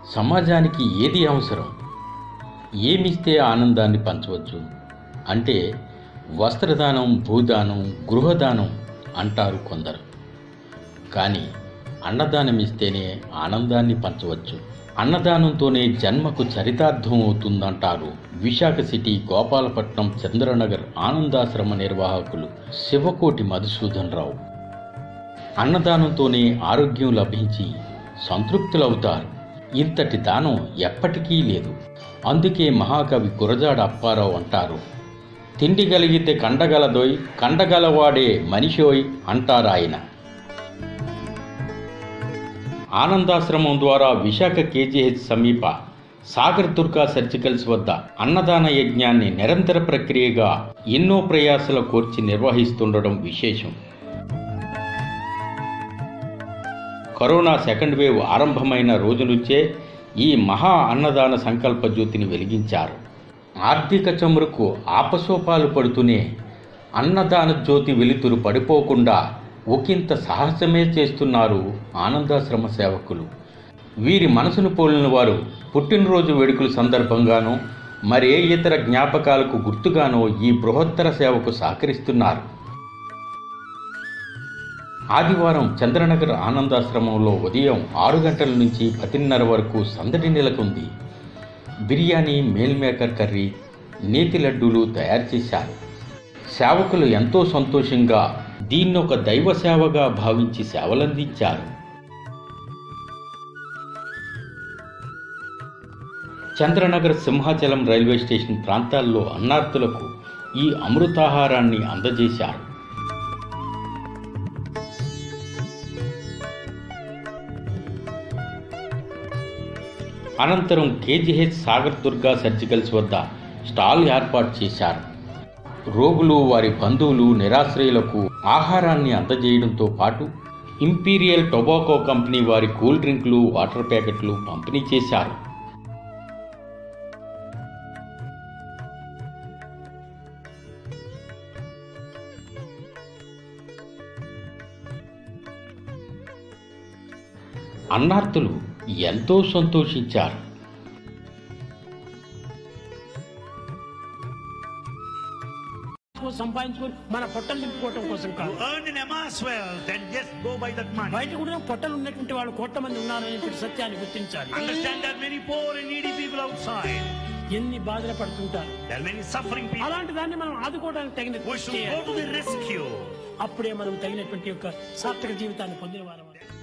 సమాజానికి ఏది అవసరం ఏమిస్తే ఆనందాన్ని పంచవచ్చు అంటే వస్త్రదానం భూదానం గృహదానం అంటారు కొందరు కానీ అన్నదానం ఇస్తేనే ఆనందాన్ని పంచవచ్చు అన్నదానంతోనే జన్మకు చరితార్థం అవుతుందంటారు విశాఖ సిటీ గోపాలపట్నం చంద్రనగర్ ఆనందాశ్రమ నిర్వాహకులు శివకోటి మధుసూదన్ రావు అన్నదానంతోనే ఆరోగ్యం లభించి సంతృప్తులవుతారు ఇంతటి దానం ఎప్పటికీ లేదు అందుకే మహాకవి గురజాడ అప్పారావు అంటారు తిండి కలిగితే కండగలదోయ్ కండగలవాడే మనిషోయ్ అంటారాయన ఆనందాశ్రమం ద్వారా విశాఖ కేజీహెచ్ సమీప సాగర్ దుర్గా సర్జికల్స్ వద్ద అన్నదాన యజ్ఞాన్ని నిరంతర ప్రక్రియగా ఎన్నో ప్రయాసల కోర్చి నిర్వహిస్తుండడం విశేషం కరోనా సెకండ్ వేవ్ ఆరంభమైన రోజు నుంచే ఈ మహా అన్నదాన సంకల్ప జ్యోతిని వెలిగించారు ఆర్థిక చమురుకు ఆపసోపాలు పడుతూనే అన్నదాన జ్యోతి వెలుతురు పడిపోకుండా ఒకంత సాహసమే చేస్తున్నారు ఆనందాశ్రమ సేవకులు వీరి మనసును పోలిన వారు పుట్టినరోజు వేడుకల సందర్భంగానో మరే ఇతర జ్ఞాపకాలకు గుర్తుగానో ఈ బృహత్తర సేవకు సహకరిస్తున్నారు ఆదివారం చంద్రనగర్ ఆనందాశ్రమంలో ఉదయం ఆరు గంటల నుంచి పదిన్నర వరకు సందడి నెలకొంది బిర్యానీ మేల్ మేకర్ కర్రీ నేతి లడ్డూలు తయారు చేశారు సేవకులు ఎంతో సంతోషంగా దీన్ని ఒక దైవ సేవగా భావించి సేవలందించారు చంద్రనగర్ సింహాచలం రైల్వే స్టేషన్ ప్రాంతాల్లో అన్నార్థులకు ఈ అమృతాహారాన్ని అందజేశారు అనంతరం కేజీహెచ్ సాగర్ దుర్గా సర్జికల్స్ వద్ద స్టాల్ ఏర్పాటు చేశారు రోగులు వారి బంధువులు నిరాశ్రయులకు ఆహారాన్ని అందజేయడంతో పాటు ఇంపీరియల్ టొబాకో కంపెనీ వారి కూల్ డ్రింకులు వాటర్ ప్యాకెట్లు పంపిణీ చేశారు అన్నార్థులు ఎంతో సంతోషించారు కోసం సంపాదించుకొని మన పొట్టలు నింపుకోవటం కోసం కాదు To earn in Emma's wealth and just go by that money. బయట కూడా పొట్టలు ఉన్నటువంటి వాళ్ళు కోట్ల మంది ఉన్నారనేటువంటి సత్యాన్ని గుర్తించాలి Understand there are many poor and needy people outside. ఎన్ని బాధలు పడుతుంటారు There are many suffering people. అలాంటి దాన్ని మనం ఆదుకోవడానికి తగిన We కృషి should go చేయాలి to the rescue. అప్పుడే మనం తగినటువంటి యొక్క సార్థక జీవితాన్ని పొందిన వారం